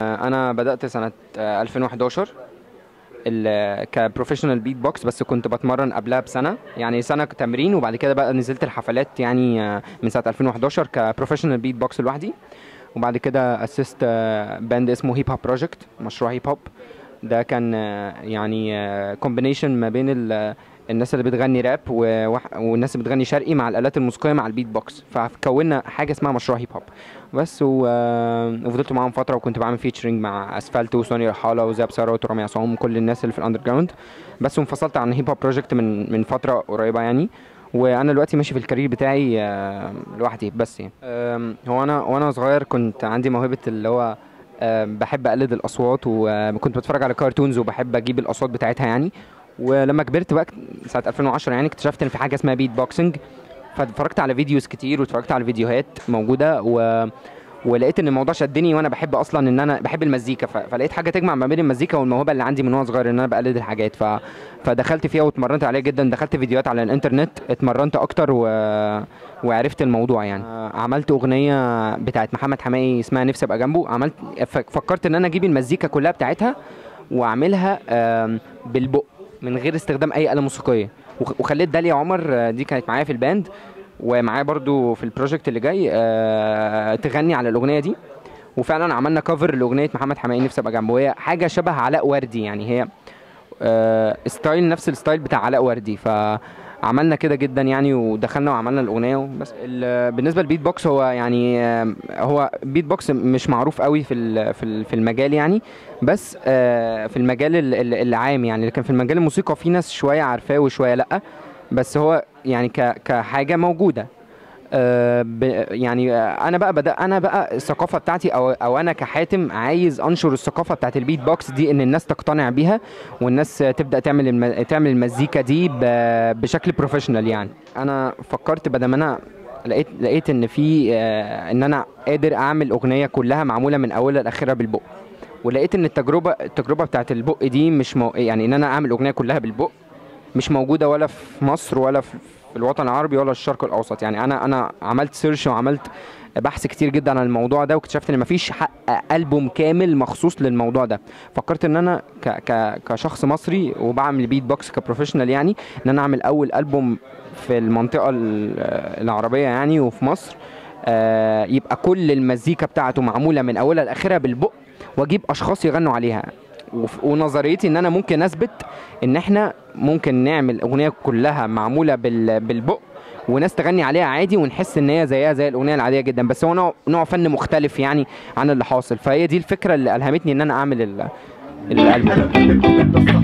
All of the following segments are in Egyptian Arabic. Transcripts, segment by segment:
انا بدات سنه آه، 2011 ال- كبروفيشنال بيت بوكس بس كنت بتمرن قبلها بسنه يعني سنه تمرين وبعد كده بقى نزلت الحفلات يعني آه، من سنه 2011 كبروفيشنال بيت بوكس لوحدي وبعد كده اسست باند اسمه هيب هوب بروجكت مشروع هيب هوب ده كان آه، يعني كومبينيشن ما بين ال- الناس اللي بتغني راب وواح- والناس اللي بتغني شرقي مع الالات الموسيقيه مع البيت بوكس فكونا حاجه اسمها مشروع هيب هوب بس و... آه، وفضلت معاهم فتره وكنت بعمل فيتشرنج مع اسفلت وسوني رحاله وزاب ثروت ورامي عصام كل الناس اللي في الاندر جراوند بس وانفصلت عن هيب هوب بروجكت من من فتره قريبه يعني وانا دلوقتي ماشي في الكارير بتاعي آه، لوحدي بس يعني آم، هو انا وانا صغير كنت عندي موهبه اللي هو آم، بحب اقلد الاصوات وكنت بتفرج على كرتونز وبحب اجيب الاصوات بتاعتها يعني ولما كبرت بقى سنه 2010 يعني اكتشفت ان في حاجه اسمها بيت بوكسنج فاتفرجت على فيديوز كتير واتفرجت على فيديوهات موجوده و ولقيت ان الموضوع شدني وانا بحب اصلا ان انا بحب المزيكا ف... فلقيت حاجه تجمع ما بين المزيكا والموهبه اللي عندي من وانا صغير ان انا بقلد الحاجات ف... فدخلت فيها واتمرنت عليها جدا دخلت فيديوهات على الانترنت اتمرنت اكتر و... وعرفت الموضوع يعني آه، عملت اغنيه بتاعت محمد حماقي اسمها نفسي ابقى جنبه عملت ف... فكرت ان انا اجيب المزيكا كلها بتاعتها واعملها آم، بالبق من غير استخدام اي آلة موسيقيه وخ- وخليت داليا عمر آه، دي كانت معايا في الباند ومعايا برضو في البروجكت اللي جاي آه، تغني على الاغنيه دي وفعلا عملنا كفر لاغنيه محمد حماقي نفسي ابقى جنبه وهي حاجه شبه علاء وردي يعني هي آه، ستايل نفس الستايل بتاع علاء وردي فعملنا كده جدا يعني ودخلنا وعملنا الاغنيه وبس ال- بالنسبه للبيت بوكس هو يعني آه، هو بيت بوكس مش معروف قوي في ال- في ال- في المجال يعني بس آه، في المجال ال- ال- العام يعني لكن في المجال الموسيقى في ناس شويه عارفاه وشويه لا بس هو يعني ك- كحاجه موجوده آه، ب- يعني آه، انا بقى بدا انا بقى الثقافه بتاعتي او او انا كحاتم عايز انشر الثقافه بتاعت البيت بوكس دي ان الناس تقتنع بيها والناس آه، تبدا تعمل الم... تعمل المزيكا دي ب... بشكل بروفيشنال يعني انا فكرت بدل ما انا لقيت لقيت ان في آه، ان انا قادر اعمل اغنيه كلها معموله من اولها لاخرها بالبق ولقيت ان التجربه التجربه بتاعت البق دي مش مو... يعني ان انا اعمل اغنيه كلها بالبق مش موجوده ولا في مصر ولا في في الوطن العربي ولا الشرق الاوسط يعني انا انا عملت سيرش وعملت بحث كتير جدا عن الموضوع ده واكتشفت ان مفيش حق البوم كامل مخصوص للموضوع ده فكرت ان انا ك ك كشخص مصري وبعمل بيت بوكس كبروفيشنال يعني ان انا اعمل اول البوم في المنطقه ال- العربيه يعني وفي مصر آه، يبقى كل المزيكا بتاعته معموله من اولها لاخرها بالبق واجيب اشخاص يغنوا عليها وف- ونظريتي ان انا ممكن اثبت ان احنا ممكن نعمل اغنيه كلها معموله بال- بالبق وناس تغني عليها عادي ونحس ان هي زيها زي الاغنيه العاديه جدا بس هو نوع, نوع فن مختلف يعني عن اللي حاصل فهي دي الفكره اللي الهمتني ان انا اعمل ال- الالبوم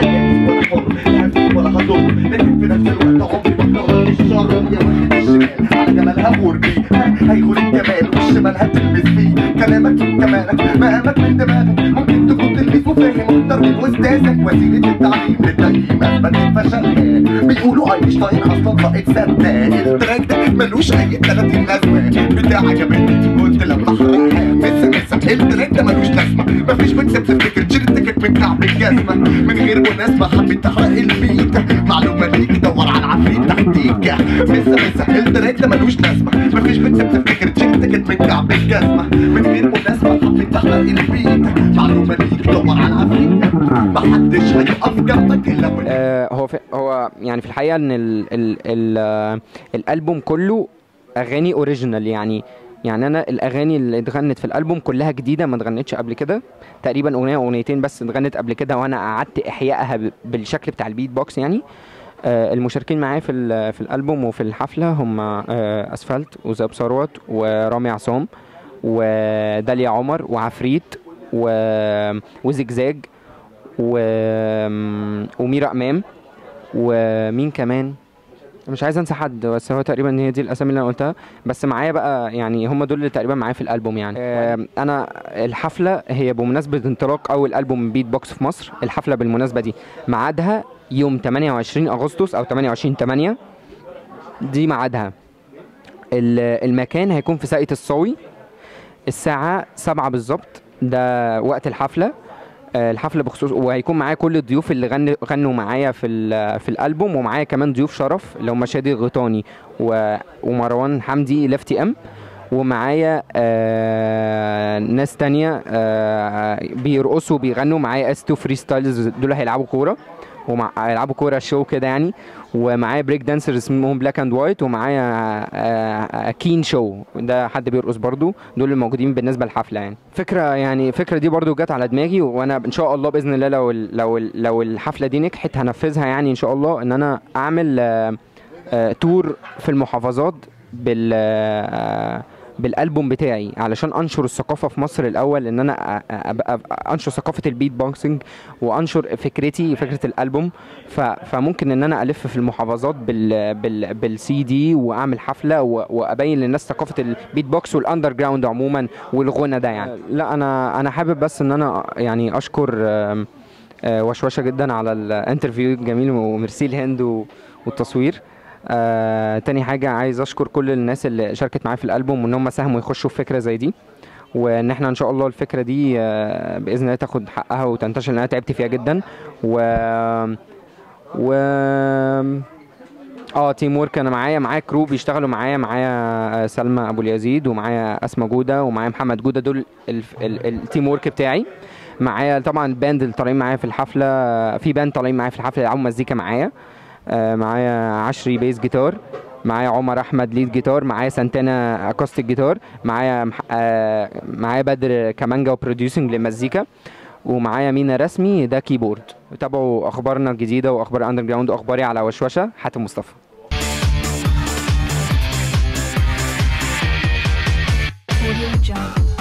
ولا هضر لكن في نفس الوقت عمري بكره الشر يا واخد الشمال على جمالها غربي هيغور الجمال والشمال هتلبس فيه كلامك كمالك مقامك من دماغك ممكن تكون تلميذ وفاهم اكتر من استاذك وسيله التعليم للتقييم اثبت فشلها بيقولوا اينشتاين اصلا ساقط سنه التراك ده ملوش اي 30 لازمه بتاع عجبتني قلت لما احرقها مسا مسا التراك ده ملوش لازمه مفيش بتسيب تفتكر تشيل التيكت من كعب الجزمه من غير مناسبه حبيت تحرق البيت معلومه ليك دور على العفريت تحتيك مسا مسا التراك ده ملوش لازمه مفيش بتسيب تفتكر تشيل التيكت من كعب الجزمه من غير مناسبه حبيت تحرق البيت معلومه ليك دور على العفريت محدش هيقف جنبك الا وانت آه، هو في هو يعني في الحقيقه ان ال ال ال آه، الالبوم كله اغاني اوريجينال يعني يعني انا الاغاني اللي اتغنت في الالبوم كلها جديده ما اتغنتش قبل كده تقريبا اغنيه او اغنيتين بس اتغنت قبل كده وانا قعدت احيائها ب- بالشكل بتاع البيت بوكس يعني آه، المشاركين معايا في ال- في الالبوم وفي الحفله هم آه، اسفلت وزاب ثروت ورامي عصام وداليا عمر وعفريت و... وزجزاج و... وميرا امام ومين كمان مش عايز انسى حد بس هو تقريبا هي دي الاسامي اللي انا قلتها بس معايا بقى يعني هم دول اللي تقريبا معايا في الالبوم يعني آم، انا الحفله هي بمناسبه انطلاق اول البوم بيت بوكس في مصر الحفله بالمناسبه دي ميعادها يوم 28 اغسطس او 28 8 دي ميعادها ال- المكان هيكون في ساقية الصاوي الساعة 7 بالظبط ده وقت الحفلة آه، الحفلة بخصوص وهيكون معايا كل الضيوف اللي غن... غنوا معايا في ال... في الألبوم ومعايا كمان ضيوف شرف اللي هم شادي الغيطاني و... ومروان حمدي لفتي ام ومعايا آه ناس تانية آه بيرقصوا وبيغنوا معايا اس 2 فري ستايلز دول هيلعبوا كوره ومع هيلعبوا كوره شو كده يعني ومعايا بريك دانسرز اسمهم بلاك اند وايت ومعايا آه كين شو ده حد بيرقص برضو دول الموجودين بالنسبه للحفله يعني فكره يعني الفكره دي برضو جت على دماغي وانا ان شاء الله باذن الله لو ال لو ال لو الحفله دي نجحت هنفذها يعني ان شاء الله ان انا اعمل آه آه تور في المحافظات بال آه بالالبوم بتاعي علشان انشر الثقافه في مصر الاول ان انا ابقى انشر ثقافه البيت بوكسنج وانشر فكرتي فكره الالبوم ف... فممكن ان انا الف في المحافظات بال بال بالسي دي واعمل حفله و... وابين للناس ثقافه البيت بوكس والاندر جراوند عموما والغنى ده يعني لا انا انا حابب بس ان انا يعني اشكر وشوشه جدا على الانترفيو الجميل وميرسي الهند والتصوير آه، تاني حاجة عايز أشكر كل الناس اللي شاركت معايا في الألبوم وإن هم ساهموا يخشوا في فكرة زي دي وإن إحنا إن شاء الله الفكرة دي آه، بإذن الله تاخد حقها وتنتشر لأن أنا تعبت فيها جدا و و اه تيم ورك انا معايا معايا كرو بيشتغلوا معايا معايا سلمى ابو اليزيد ومعايا اسماء جوده ومعايا محمد جوده دول التيم ورك بتاعي معايا طبعا الباند اللي طالعين معايا في الحفله في باند طالعين معايا في الحفله يلعبوا مزيكا معايا آه معايا عشري بيس جيتار معايا عمر احمد ليد جيتار معايا سانتانا اكوستيك جيتار معايا آه معايا بدر كمانجا وبروديوسنج للمزيكا ومعايا مينا رسمي ده كيبورد تابعوا اخبارنا الجديده واخبار اندر جراوند واخباري على وشوشه حاتم مصطفى Audio Jungle.